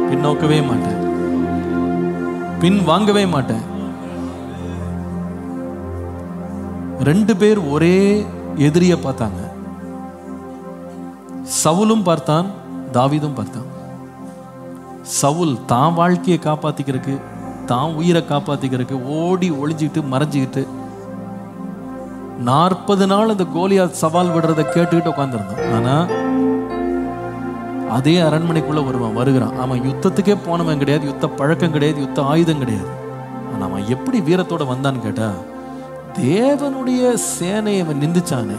பின்னோக்கவே மாட்டேன் பின் வாங்கவே மாட்டேன் ரெண்டு பேர் ஒரே எதிரிய பார்த்தாங்க சவுலும் பார்த்தான் தாவீதும் பார்த்தான் சவுல் தான் வாழ்க்கையை காப்பாத்திக்கிறதுக்கு தான் உயிரை காப்பாத்திக்கிறதுக்கு ஓடி ஒளிஞ்சுக்கிட்டு மறைஞ்சுக்கிட்டு நாற்பது நாள் அந்த கோலியாத் சவால் விடுறதை கேட்டுக்கிட்டு உட்காந்துருந்தான் ஆனா அதே அரண்மனைக்குள்ள வருவான் வருகிறான் அவன் யுத்தத்துக்கே போனவன் கிடையாது யுத்த பழக்கம் கிடையாது யுத்த ஆயுதம் கிடையாது ஆனா அவன் எப்படி வீரத்தோட வந்தான்னு கேட்டா தேவனுடைய சேனையை அவன் நிந்திச்சானே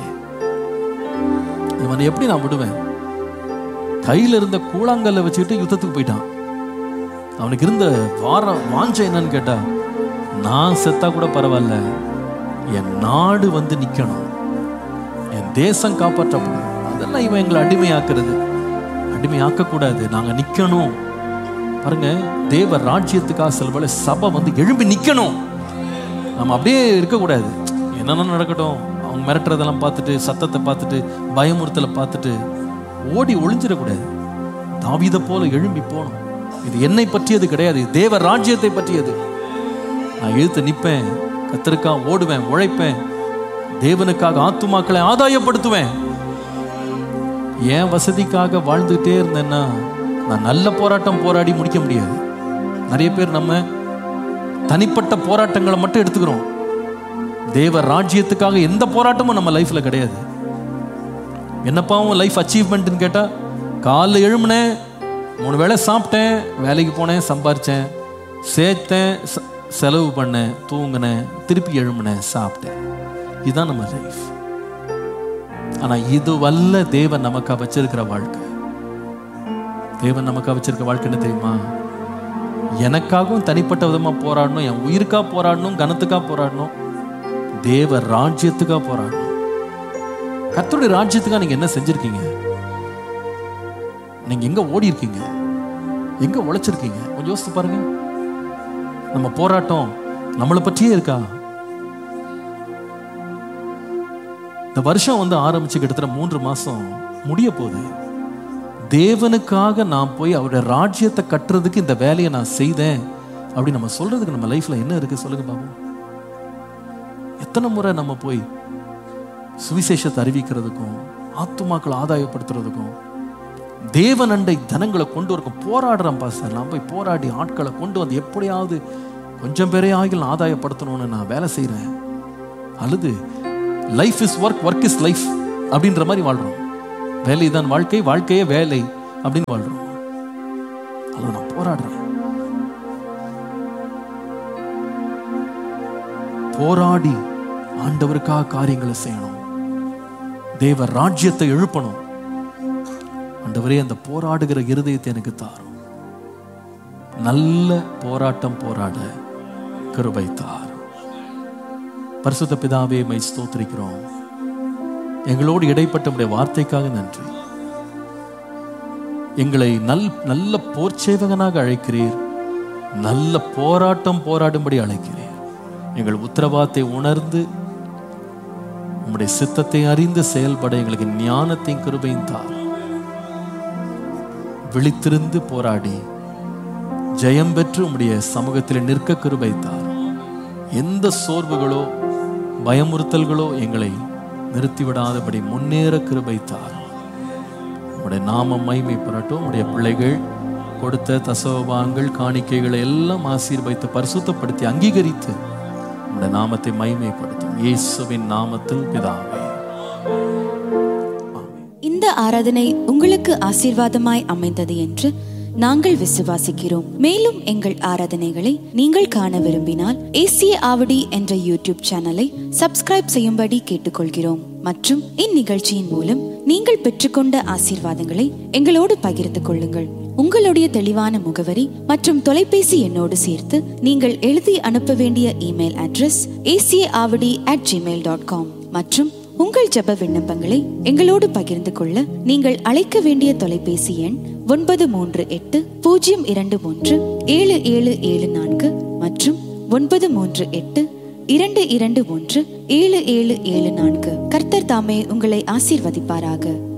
இவனை எப்படி நான் விடுவேன் கையில இருந்த கூழாங்கல்ல வச்சுக்கிட்டு யுத்தத்துக்கு போயிட்டான் அவனுக்கு இருந்த வார வாஞ்சை என்னன்னு கேட்டா நான் செத்தா கூட பரவாயில்ல என் நாடு வந்து நிக்கணும் என் தேசம் காப்பாற்றப்படும் அதெல்லாம் இவன் எங்களை அடிமையாக்குறது அடிமையாக்க கூடாது நாங்க நிக்கணும் பாருங்க தேவ ராஜ்யத்துக்காக செல்வல சபை வந்து எழும்பி நிக்கணும் நம்ம அப்படியே இருக்கக்கூடாது என்னென்ன நடக்கட்டும் அவங்க மிரட்டுறதெல்லாம் பார்த்துட்டு சத்தத்தை பார்த்துட்டு பயமுறுத்தலை பார்த்துட்டு ஓடி ஒளிஞ்சிடக்கூடாது தாவீதை போல எழும்பி போகணும் இது என்னை பற்றியது கிடையாது இது தேவ ராஜ்யத்தை பற்றியது நான் எழுத்து நிற்பேன் கத்திருக்கா ஓடுவேன் உழைப்பேன் தேவனுக்காக ஆத்துமாக்களை ஆதாயப்படுத்துவேன் என் வசதிக்காக வாழ்ந்துகிட்டே இருந்தேன்னா நான் நல்ல போராட்டம் போராடி முடிக்க முடியாது நிறைய பேர் நம்ம தனிப்பட்ட போராட்டங்களை மட்டும் எடுத்துக்கிறோம் தேவ ராஜ்யத்துக்காக எந்த போராட்டமும் நம்ம லைஃப்ல கிடையாது என்னப்பாவும் லைஃப் அச்சீவ்மெண்ட்னு கேட்டா காலைல எழுமுனேன் மூணு வேளை சாப்பிட்டேன் வேலைக்கு போனேன் சம்பாரிச்சேன் சேர்த்தேன் செ- செலவு பண்ணேன் தூங்கினேன் திருப்பி எழுமுனேன் சாப்பிட்டேன் இதுதான் நம்ம லைஃப் ஆனா இது வல்ல தேவன் நமக்கா வச்சிருக்கிற வாழ்க்கை தேவன் நமக்கா வச்சிருக்க வாழ்க்கை என்ன தெரியுமா எனக்காகவும் தனிப்பட்ட விதமா போராடணும் என் உயிருக்கா போராடணும் கனத்துக்கா போராடணும் தேவ ராஜ்யத்துக்கா போராடணும் கர்த்தருடைய ராஜ்யத்துக்கா நீங்க என்ன செஞ்சிருக்கீங்க நீங்க எங்க ஓடி இருக்கீங்க எங்க உழைச்சிருக்கீங்க கொஞ்சம் யோசித்து பாருங்க நம்ம போராட்டம் நம்மளை பற்றியே இருக்கா இந்த வருஷம் வந்து ஆரம்பிச்சு கிட்டத்தட்ட மூன்று மாசம் முடிய போகுது தேவனுக்காக நான் போய் அவருடைய ராஜ்யத்தை கட்டுறதுக்கு இந்த வேலையை நான் செய்தேன் அப்படி நம்ம சொல்றதுக்கு நம்ம லைஃப்ல என்ன இருக்கு சொல்லுங்க பாப்போம் எத்தனை முறை நம்ம போய் சுவிசேஷத்தை அறிவிக்கிறதுக்கும் ஆத்துமாக்களை ஆதாயப்படுத்துறதுக்கும் தேவனண்டை தனங்களை கொண்டு வரக்கும் போராடுறேன் பாஸ்டர் நான் போய் போராடி ஆட்களை கொண்டு வந்து எப்படியாவது கொஞ்சம் பேரே ஆகில் ஆதாயப்படுத்தணும்னு நான் வேலை செய்கிறேன் அல்லது life is work work is life அப்படின்ற மாதிரி வாழ்றோம் வேலை தான் வாழ்க்கை வாழ்க்கையே வேலை அப்படின்னு வாழ்றோம் அல்லது நான் போராடுறேன் போராடி ஆண்டவருக்காக காரியங்களை செய்யணும் தேவ ராஜ்யத்தை எழுப்பணும் ஆண்டவரே அந்த போராடுகிற இருதயத்தை எனக்கு தாரும் நல்ல போராட்டம் போராட கிருபை தாரும் பரிசுத்த பிதாவே மை ஸ்தோத்திரிக்கிறோம் எங்களோடு இடைப்பட்ட உடைய வார்த்தைக்காக நன்றி எங்களை நல் நல்ல போர்ச்சேவகனாக அழைக்கிறீர் நல்ல போராட்டம் போராடும்படி அழைக்கிறீர் எங்கள் உத்தரவாதத்தை உணர்ந்து உம்முடைய சித்தத்தை அறிந்து செயல்பட எங்களுக்கு ஞானத்தையும் கிருபையும் தார் விழித்திருந்து போராடி ஜெயம் பெற்று உம்முடைய சமூகத்தில் நிற்க கிருபை தார் எந்த சோர்வுகளோ பயமுறுத்தல்களோ எங்களை நிறுத்திவிடாதபடி முன்னேற கிருபை தார் உம்முடைய நாமம் மைமைப்படட்டும் உம்முடைய பிள்ளைகள் கொடுத்த தசோபாங்கள் காணிக்கைகளை எல்லாம் ஆசீர்வைத்து பரிசுத்தப்படுத்தி அங்கீகரித்து உம்முடைய நாமத்தை மைமைப்படுத்தும் இயேசுவின் நாமத்தில் பிதாவே இந்த ஆராதனை உங்களுக்கு ஆசீர்வாதமாய் அமைந்தது என்று நாங்கள் விசுவாசிக்கிறோம் மேலும் எங்கள் ஆராதனைகளை நீங்கள் காண விரும்பினால் ஏசிய ஆவடி என்ற யூடியூப் சேனலை சப்ஸ்கிரைப் செய்யும்படி கேட்டுக்கொள்கிறோம் மற்றும் இந்நிகழ்ச்சியின் மூலம் நீங்கள் பெற்றுக்கொண்ட ஆசீர்வாதங்களை எங்களோடு பகிர்ந்து கொள்ளுங்கள் உங்களுடைய தெளிவான முகவரி மற்றும் தொலைபேசி எண்ணோடு சேர்த்து நீங்கள் எழுதி அனுப்ப வேண்டிய இமெயில் அட்ரஸ் ஏசிய Avadi at Gmail dot com மற்றும் உங்கள் ஜெப விண்ணப்பங்களை எங்களோடு பகிர்ந்து கொள்ள நீங்கள் அழைக்க வேண்டிய தொலைபேசி எண் ஒன்பது மூன்று எட்டு பூஜ்ஜியம் இரண்டு மூன்று ஏழு ஏழு ஏழு நான்கு மற்றும் ஒன்பது மூன்று எட்டு இரண்டு இரண்டு ஒன்று ஏழு ஏழு ஏழு நான்கு கர்த்தர் தாமே உங்களை ஆசீர்வதிப்பாராக